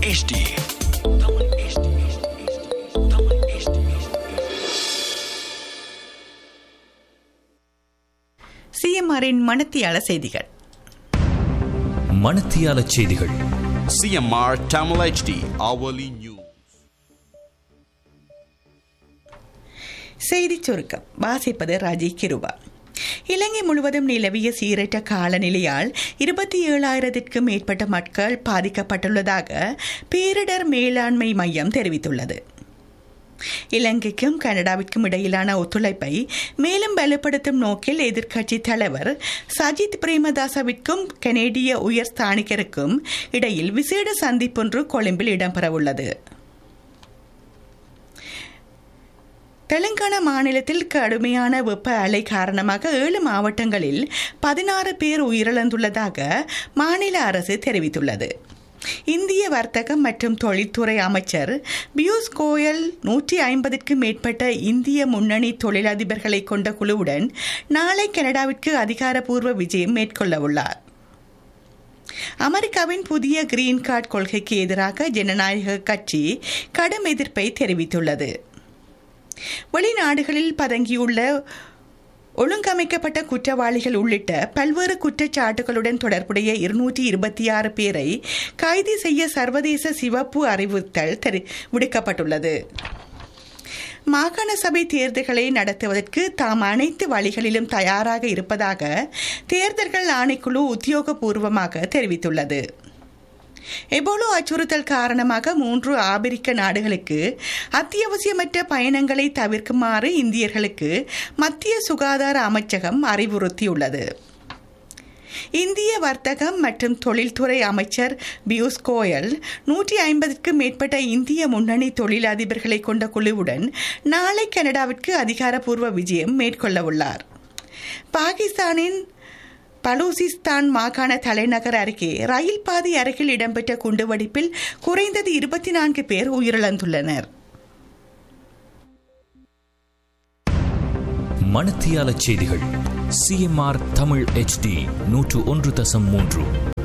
HD. Tamil HD. Tamil HD. சிஎம்ஆரின் மணத்தியால செய்திகள் மணத்தியால செய்திகள் CMR Tamil HD hourly news. செய்திச் சுருக்கம் வாசிப்பது ராஜி கிருபா இலங்கை முழுவதும் நிலவிய சீரற்ற காலநிலையால் இருபத்தி ஏழாயிரத்திற்கும் மேற்பட்ட மக்கள் பாதிக்கப்பட்டுள்ளதாக பேரிடர் மேலாண்மை மையம் தெரிவித்துள்ளது இலங்கைக்கும் கனடாவிற்கும் இடையிலான ஒத்துழைப்பை மேலும் பலப்படுத்தும் நோக்கில் எதிர்க்கட்சி தலைவர் சஜித் பிரேமதாசவிற்கும் கனேடிய உயர் ஸ்தானிகருக்கும் இடையில் விசேட சந்திப்பொன்று கொழும்பில் இடம்பெறவுள்ளது தெலுங்கானா மாநிலத்தில் கடுமையான வெப்ப அலை காரணமாக ஏழு மாவட்டங்களில் பதினாறு பேர் உயிரிழந்துள்ளதாக மாநில அரசு தெரிவித்துள்ளது இந்திய வர்த்தகம் மற்றும் தொழில்துறை அமைச்சர் பியூஷ் கோயல் நூற்றி ஐம்பதுக்கும் மேற்பட்ட இந்திய முன்னணி தொழிலதிபர்களை கொண்ட குழுவுடன் நாளை கனடாவிற்கு அதிகாரப்பூர்வ விஜயம் மேற்கொள்ள உள்ளார் அமெரிக்காவின் புதிய கிரீன் கார்டு கொள்கைக்கு எதிராக ஜனநாயக கட்சி கடும் எதிர்ப்பை தெரிவித்துள்ளது வெளிநாடுகளில் பதங்கியுள்ள ஒழுங்கமைக்கப்பட்ட குற்றவாளிகள் உள்ளிட்ட பல்வேறு குற்றச்சாட்டுகளுடன் தொடர்புடைய இருநூற்றி இருபத்தி ஆறு பேரை கைது செய்ய சர்வதேச சிவப்பு அறிவுறுத்தல் தெரி விடுக்கப்பட்டுள்ளது மாகாண சபை தேர்தல்களை நடத்துவதற்கு தாம் அனைத்து வழிகளிலும் தயாராக இருப்பதாக தேர்தல்கள் ஆணைக்குழு உத்தியோகபூர்வமாக தெரிவித்துள்ளது எபோலோ அச்சுறுத்தல் காரணமாக மூன்று ஆபிரிக்க நாடுகளுக்கு அத்தியாவசியமற்ற பயணங்களை தவிர்க்குமாறு இந்தியர்களுக்கு மத்திய சுகாதார அமைச்சகம் அறிவுறுத்தியுள்ளது இந்திய வர்த்தகம் மற்றும் தொழில்துறை அமைச்சர் பியூஷ் கோயல் நூற்றி ஐம்பதுக்கும் மேற்பட்ட இந்திய முன்னணி தொழிலதிபர்களை கொண்ட குழுவுடன் நாளை கனடாவிற்கு அதிகாரப்பூர்வ விஜயம் மேற்கொள்ள உள்ளார் பாகிஸ்தானின் பலூசிஸ்தான் மாகாண தலைநகர் அருகே ரயில் பாதை அருகில் இடம்பெற்ற குண்டுவெடிப்பில் குறைந்தது இருபத்தி நான்கு பேர் உயிரிழந்துள்ளனர் மணத்தியால செய்திகள் சிஎம்ஆர் தமிழ் HD நூற்று ஒன்று தசம் மூன்று